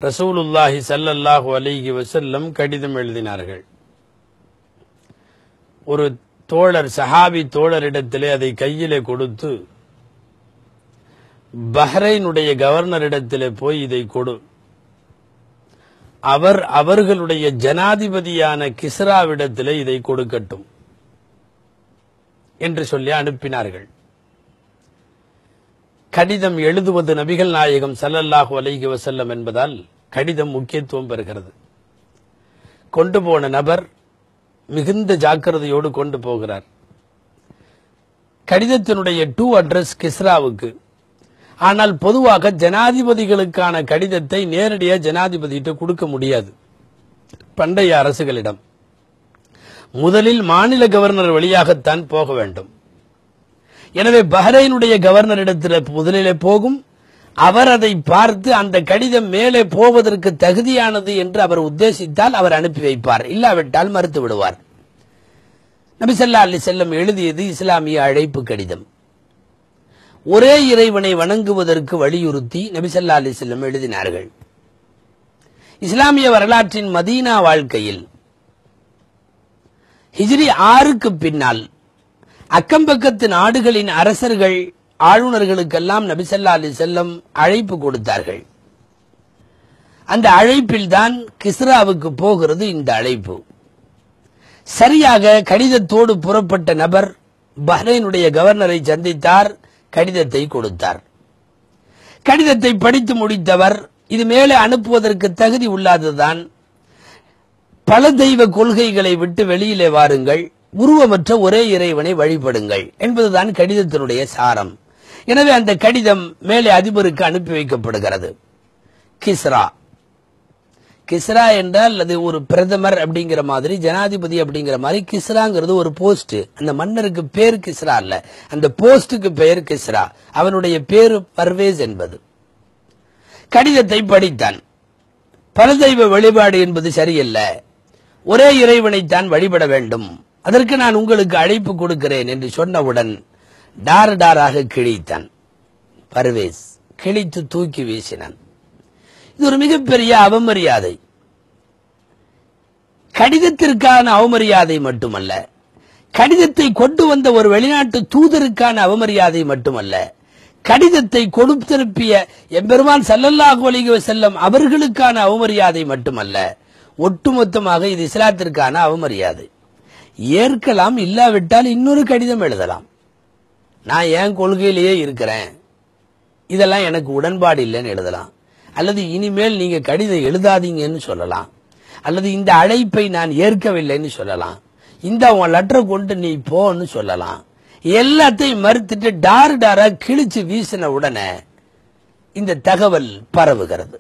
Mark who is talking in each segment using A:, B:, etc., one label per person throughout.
A: ரசூலுல்லாஹி ஸல்லல்லாஹு அலைஹி வஸல்லம் கடிதம் எழுதினார்கள் ஒரு தோழர் சஹாபி தோழரிடத்திலே அதை கையிலே கொடுத்து பஹ்ரைனுடைய கவர்னரிடத்திலே போய் இதை கொடு அவர் அவர்களுடைய ஜனாதிபதியான கிஸ்ராவிடத்திலே இதை கொடுக்கட்டும் என்று சொல்லி அனுப்பினார்கள் கடிதம் எழுதுவது நபிகள் நாயகம் ஸல்லல்லாஹு அலைஹி வஸல்லம் என்பதால் கடிதம் முக்கியத்துவம் பெறுகிறது கொண்டு போன நபர் மிகுந்த ஜாக்கிரதையோடு கொண்டு போகிறார் கடிதத்தினுடைய டூ அட்ரஸ் கிஸ்ராவுக்கு ஆனால் பொதுவாக ஜனாதிபதிகளுக்கான கடிதத்தை நேரடியாக ஜனாதிபதியிட்ட கொடுக்க முடியாது பண்டைய அரசுகளிடம் முதலில் மாநில கவர்னர் வழியாகத்தான் போக வேண்டும் எனவே பஹ்ரைனுடைய கவர்னரிடத்தில் முதலிலே போகும் அவர் அதை பார்த்து அந்த கடிதம் மேலே போவதற்கு தகுதியானது என்று அவர் உத்தேசித்தால் அவர் அனுப்பி வைப்பார் இல்லாவிட்டால் மறுத்து விடுவார் நபி ஸல்லல்லாஹு அலைஹி செல்லம் எழுதியது இஸ்லாமிய அழைப்பு கடிதம் ஒரே இறைவனை வணங்குவதற்கு வலியுறுத்தி நபி ஸல்லல்லாஹு அலைஹி செல்லம் எழுதினார்கள் இஸ்லாமிய வரலாற்றின் மதீனா வாழ்க்கையில் ஹிஜ்ரி ஆறுக்கு பின்னால் அக்கம்பக்கத்து நாடுகளின் அரசர்கள் ஆளுநர்களுக்கெல்லாம் நபி ஸல்லல்லாஹு அலைஹி செல்லம் அழைப்பு கொடுத்தார்கள் அந்த அழைப்பில்தான் கிஸ்ராவுக்கு போகிறது இந்த அழைப்பு சரியாக கடிதத்தோடு புறப்பட்ட நபர் பஹ்ரைனுடைய கவர்னரை சந்தித்தார் கடிதத்தை கொடுத்தார் கடிதத்தை படித்து முடித்தவர் இது மேலே அனுப்புவதற்கு தகுதி உள்ளாததுதான் பல தெய்வ கொள்கைகளை விட்டு வெளியிலே வாருங்கள் உருவமற்ற ஒரே இறைவனை வழிபடுங்கள் என்பதுதான் கடிதத்தினுடைய சாரம் எனவே அந்த கடிதம் மேலே அதிபருக்கு அனுப்பி வைக்கப்படுகிறது கிஸ்ரா கிஸ்ரா என்றால் அது ஒரு பிரதமர் அப்படிங்கிற மாதிரி ஜனாதிபதி அப்படிங்கிற மாதிரி கிஸ்ராங்கிறது ஒரு போஸ்ட் அந்த மன்னருக்கு பேர் கிஸ்ரா அல்ல அந்த போஸ்டுக்கு பெயர் கிஸ்ரா அவனுடைய பேரு பர்வேஸ் என்பது கடிதத்தை படித்தான் பரதெய்வ வழிபாடு என்பது சரியல்ல ஒரே இறைவனைத்தான் வழிபட வேண்டும் அதற்கு நான் உங்களுக்கு அழைப்பு கொடுக்கிறேன் என்று சொன்னவுடன் டார் டாராக கிழித்தான் பர்வேஸ் கிழித்து தூக்கி வீசினான் இது ஒரு மிகப்பெரிய அவமரியாதை கடிதத்திற்கான அவமரியாதை மட்டுமல்ல கடிதத்தை கொண்டு வந்த ஒரு வெளிநாட்டு தூதருக்கான அவமரியாதை மட்டுமல்ல கடிதத்தை கொடுத்திருப்பிய எம்பெருமான் சல்லல்லாஹு அலைஹி வஸல்லம் அவர்களுக்கான அவமரியாதை மட்டுமல்ல ஒட்டுமொத்தமாக இது இஸ்லாத்திற்கான அவமரியாதை ஏற்கலாம் இல்லாவிட்டால் இன்னொரு கடிதம் எழுதலாம் நான் என் கொள்கையிலேயே இருக்கிறேன் இதெல்லாம் எனக்கு உடன்பாடு இல்லைன்னு எழுதலாம் அல்லது இனிமேல் நீங்க கடிதம் எழுதாதீங்கன்னு சொல்லலாம் அல்லது இந்த அழைப்பை நான் ஏற்கவில்லைன்னு சொல்லலாம் இந்த உன் லெட்டரை கொண்டு நீ போன்னு சொல்லலாம் எல்லாத்தையும் மறுத்துட்டு டார் டாரா கிழிச்சு வீசின உடனே இந்த தகவல் பரவுகிறது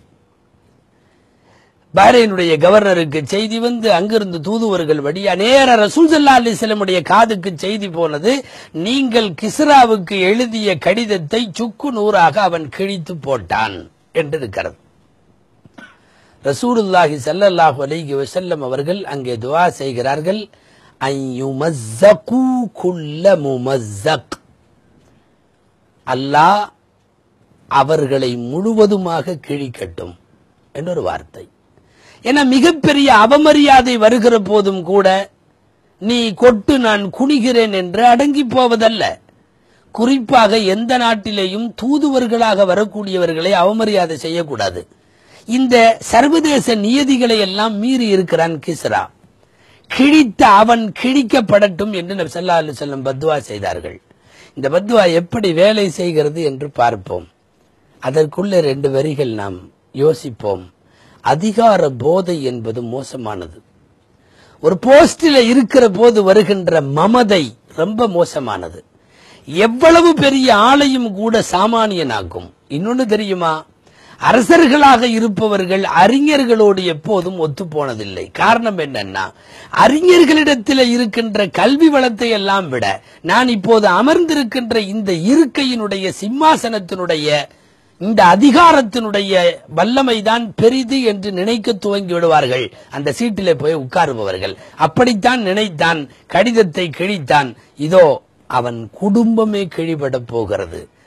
A: பஹ்ரைனுடைய கவர்னருக்கு செய்தி வந்து அங்கிருந்து தூதுவர்கள் வழியா நேர ரசூல் ஸல்லல்லாஹு அலைஹி வஸல்லமுடைய காதுக்கு செய்தி போனது நீங்கள் கிஸ்ராவுக்கு எழுதிய கடிதத்தை சுக்கு நூறாக அவன் கிழித்து போட்டான் என்று இருக்கிறது ரசூலுல்லாஹி ஸல்லல்லாஹு அலைஹி வஸல்லம் அவர்கள் அங்கே துஆ செய்கிறார்கள் ஐயுமஸ்ஸகு குல்ல முமஸ்ஸக் அல்லாஹ் அவர்களை முழுவதுமாக கிழிக்கட்டும் എന്നൊരു வார்த்தை ஏன்னா மிகப்பெரிய அவமரியாதை வருகிற போதும் கூட நீ கொட்டு நான் குனிகிறேன் என்று அடங்கி போவதல்ல குறிப்பாக எந்த நாட்டிலேயும் தூதுவர்களாக வரக்கூடியவர்களை அவமரியாதை செய்யக்கூடாது இந்த சர்வதேச நியதிகளை எல்லாம் மீறி இருக்கிறான் கிஸ்ரா கிழித்த அவன் கிழிக்கப்படட்டும் என்று நபி ஸல்லல்லாஹு அலைஹி வஸல்லம் பத்வா செய்தார்கள் இந்த பத்வா எப்படி வேலை செய்கிறது என்று பார்ப்போம் அதற்குள்ள ரெண்டு வரிகள் நாம் யோசிப்போம் அதிகார போதை என்பது மோசமானது ஒரு போஸ்டில் இருக்கிற போது வருகின்ற மமதை ரொம்ப மோசமானது எவ்வளவு பெரிய ஆளையும் கூட சாமானியனாக்கும் இன்னொன்னு தெரியுமா அரசர்களாக இருப்பவர்கள் அறிஞர்களோடு எப்போதும் ஒத்து போனதில்லை காரணம் என்னன்னா அறிஞர்களிடத்தில் இருக்கின்ற கல்வி வளத்தை எல்லாம் விட நான் இப்போது அமர்ந்திருக்கின்ற இந்த இருக்கையினுடைய சிம்மாசனத்தினுடைய இந்த அதிகாரத்தினுடைய வல்லமைதான் பெரிது என்று நினைக்க துவங்கி விடுவார்கள் அந்த சீட்டிலே போய் உட்காருபவர்கள் அப்படித்தான் நினைத்தான் கடிதத்தை கிழித்தான் இதோ அவன் குடும்பமே கிழிபட போகிறது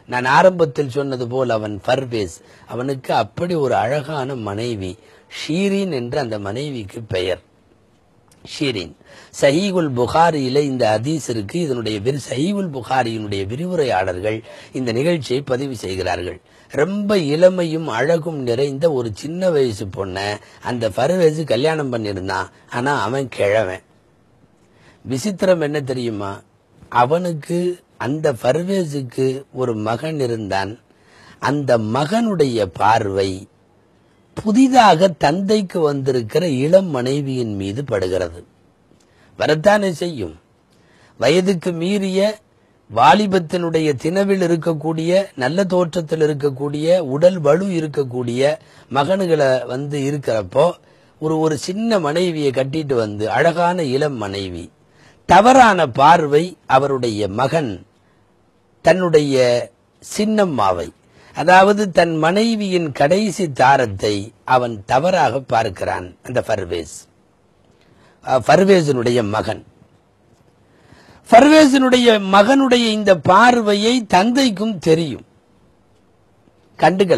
A: நான் ஆரம்பத்தில் சொன்னது போல் அவன் பர்வேஸ் அவனுக்கு அப்படி ஒரு அழகான மனைவி ஷீரின் என்ற அந்த மனைவிக்கு பெயர் ஷீரின் சஹீகுல் புகாரியில இந்த ஹதீஸ் இருக்கு இதனுடைய விரி சஹீகுல் புகாரியினுடைய விரிவுரையாளர்கள் இந்த நிகழ்ச்சியை பதிவு செய்கிறார்கள் ரொம்ப இளமையும் அழகும் நிறைந்த ஒரு சின்ன வயசு பொண்ண அந்த பர்வேஸ் கல்யாணம் பண்ணியிருந்தான் ஆனா அவன் கிழவன் விசித்திரம் என்ன தெரியுமா அவனுக்கு அந்த பர்வேஸுக்கு ஒரு மகன் இருந்தான் அந்த மகனுடைய பார்வை புதிதாக தந்தைக்கு வந்திருக்கிற இளம் மனைவியின் மீது படுகிறது வரத்தானே செய்யும் வயதுக்கு மீறிய வாலிபத்தினுடைய தினவில் இருக்கக்கூடிய நல்ல தோற்றத்தில் இருக்கக்கூடிய உடல் வலு இருக்கக்கூடிய மகன்களை வந்து இருக்கிறப்போ ஒரு ஒரு சின்ன மனைவியை கட்டிட்டு வந்து அழகான இளம் மனைவி தவறான பார்வை அவருடைய மகன் தன்னுடைய சின்னம்மாவை அதாவது தன் மனைவியின் கடைசி தாரத்தை அவன் தவறாக பார்க்கிறான் அந்த ஃபர்வேஸ் அஹ், ஃபர்வேஸினுடைய மகன் ஃபர்வேஸினுடைய மகனுடைய இந்த பார்வையை தந்தைக்கும் தெரியும் கண்டுக்கல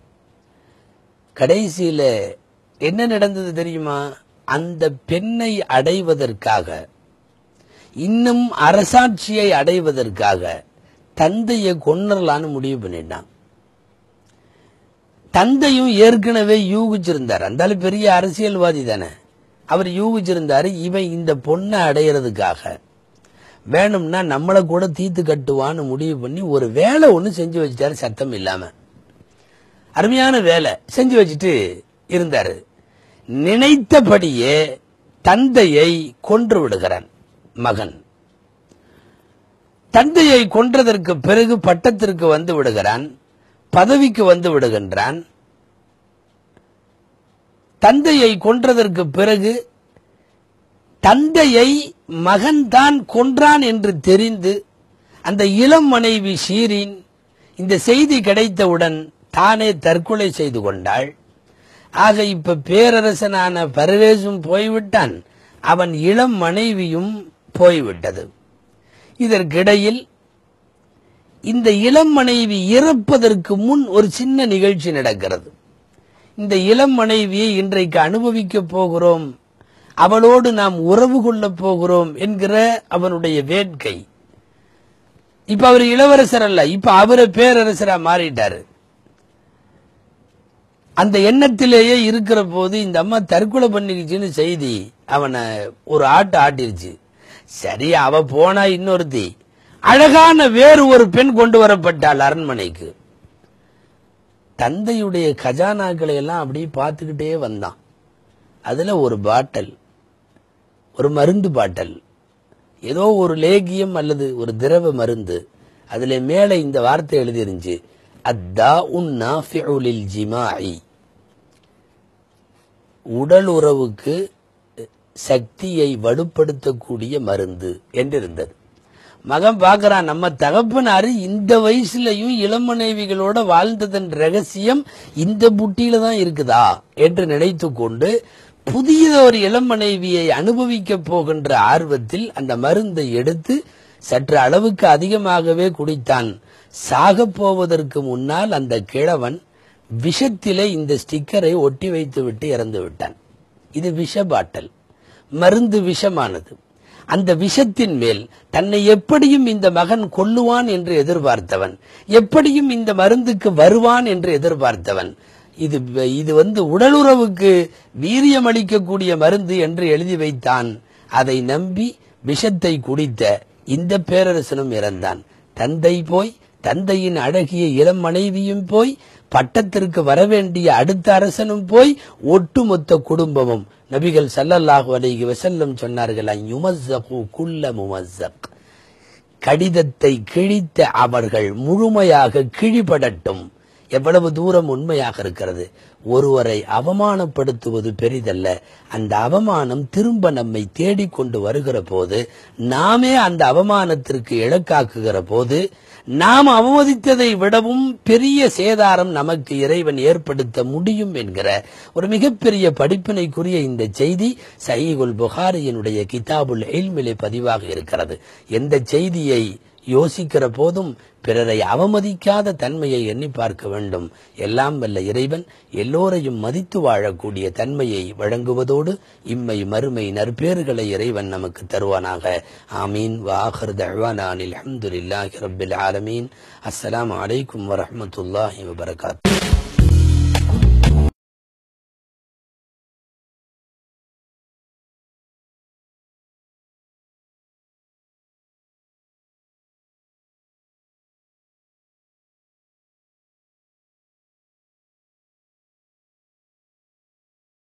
A: கடைசியில என்ன நடந்தது தெரியுமா அந்த பெண்ணை அடைவதற்காக இன்னும் அரசாட்சியை அடைவதற்காக தந்தையை கொன்னரலான்னு முடிவு பண்ணிட்டான் தந்தையும் ஏற்கனவே யூகிச்சிருந்தார் அந்த ஆளு பெரிய அரசியல்வாதி தானே அவர் யூகிச்சிருந்தாரு இவன் இந்த பொண்ணை அடையிறதுக்காக வேணும்னா நம்மளை கூட தீத்து கட்டுவான்னு முடிவு பண்ணி ஒரு வேலை ஒண்ணு செஞ்சு வச்சிட்டாரு சத்தம் இல்லாம அருமையான வேலை செஞ்சு வச்சுட்டு இருந்தாரு நினைத்தபடியே தந்தையை கொன்று விடுகிறான் மகன் தந்தையை கொன்றதற்கு பிறகு பட்டத்திற்கு வந்து விடுகிறான் பதவிக்கு வந்து விடுகின்றான் தந்தையை கொன்றதற்கு பிறகு தந்தையை மகன்தான் கொன்றான் என்று தெரிந்து அந்த இளம் மனைவி ஷீரின் இந்த செய்தி கிடைத்தவுடன் தானே தற்கொலை செய்து கொண்டாள் ஆக இப்ப பேரரசனான பரவேசும் போய்விட்டான் அவன் இளம் மனைவியும் போய்விட்டது இதற்கிடையில் இந்த இளம் மனைவி இறப்பதற்கு முன் ஒரு சின்ன நிகழ்ச்சி நடக்கிறது இந்த இளம் மனைவியை இன்றைக்கு அனுபவிக்க போகிறோம் அவளோடு நாம் உறவு கொள்ளப் போகிறோம் என்கிற அவனுடைய வேட்கை இப்ப அவர் இளவரசர் அல்ல இப்ப அவரை பேரரசரா மாறிட்டாரு அந்த எண்ணத்திலேயே இருக்கிற போது இந்த அம்மா தற்கொலை பண்ணிக்கிச்சுன்னு செய்தி அவனை ஒரு ஆட்டு ஆட்டிருச்சு சரி அவ போனா இன்னொருத்தி அழகான வேறு ஒரு பெண் கொண்டு வரப்பட்டாள் அரண்மனைக்கு தந்தையுடைய கஜானாக்களை எல்லாம் அப்படியே பார்த்துக்கிட்டே வந்தான் அதுல ஒரு பாட்டல் ஒரு மருந்து பாட்டல் ஏதோ ஒரு லேகியம் அல்லது ஒரு திரவ மருந்து அதுல மேல இந்த வார்த்தை எழுதிருந்துச்சு அத்தா உன்னா ஜிமாஇ உடல் உறவுக்கு சக்தியை வலுப்படுத்தக்கூடிய மருந்து என்றிருந்தது மகன் பார்க்கறான் நம்ம தகப்பனாரு இந்த வயசுலயும் இளம் மனைவிகளோட வாழ்ந்ததன் ரகசியம் இந்த புட்டியில தான் இருக்குதா என்று நினைத்து கொண்டு புதிய ஒரு இளம் மனைவியை அனுபவிக்க போகின்ற ஆர்வத்தில் அந்த மருந்தை எடுத்து சற்று அளவுக்கு அதிகமாகவே குடித்தான் சாகப் போவதற்கு முன்னால் அந்த கிழவன் விஷத்திலே இந்த ஸ்டிக்கரை ஒட்டி வைத்து விட்டு இறந்து விட்டான் இது விஷ பாட்டல் மருந்து விஷமானது அந்த விஷத்தின் மேல் தன்னை எப்படியும் இந்த மகன் கொல்லுவான் என்று எதிர்பார்த்தவன் எப்படியும் இந்த மருந்துக்கு வருவான் என்று எதிர்பார்த்தவன் இது இது வந்து உடலுறவுக்கு வீரியம் அளிக்கக்கூடிய மருந்து என்று எழுதி வைத்தான் அதை நம்பி விஷத்தை குடித்த இந்த பேரரசனும் இறந்தான் தந்தை போய் தந்தையின் அழகிய இளம் மனைவியும் போய் பட்டத்திற்கு வரவேண்டிய அடுத்த அரசனும் போய் ஒட்டுமொத்த குடும்பமும் நபிகள் ஸல்லல்லாஹு அலைஹி வஸல்லம் சொன்னார்கள் யுமஸ்ஸகு குல்ல முமஸ்ஸக் கடிதத்தை கிழித்த அவர்கள் முழுமையாக கிழிபடட்டும் எவ்வளவு தூரம் உண்மையாக இருக்கிறது ஒருவரை அவமானப்படுத்துவது பெரிதல்ல அந்த அவமானம் திரும்ப நம்மை தேடிக்கொண்டு வருகிற போது நாமே அந்த அவமானத்திற்கு இலக்காக்குகிற போது நாம் அவமதித்ததை விடவும் பெரிய சேதாரம் நமக்கு இறைவன் ஏற்படுத்த முடியும் என்கிற ஒரு மிகப்பெரிய படிப்பினைக்குரிய இந்த செய்தி சயீகுல் புகாரியினுடைய கிதாபுல் எல்மிலே பதிவாக இருக்கிறது எந்த செய்தியை யோசிக்கிற போதும் பிறரை அவமதிக்காத தன்மையை எண்ணி பார்க்க வேண்டும் எல்லாம் வல்ல இறைவன் எல்லோரையும் மதித்து வாழக்கூடிய தன்மையை வழங்குவதோடு இம்மை மறுமை நற்பேறுகளை இறைவன் நமக்கு தருவானாக ஆமீன் வாஹர் தஹ்வானானில் அஹமதுல்லாஹி ரப்பில் ஆலமீன் அஸ்ஸலாமு அலைக்கும் வரஹ்மத்துல்லாஹி வபரகாத்துஹு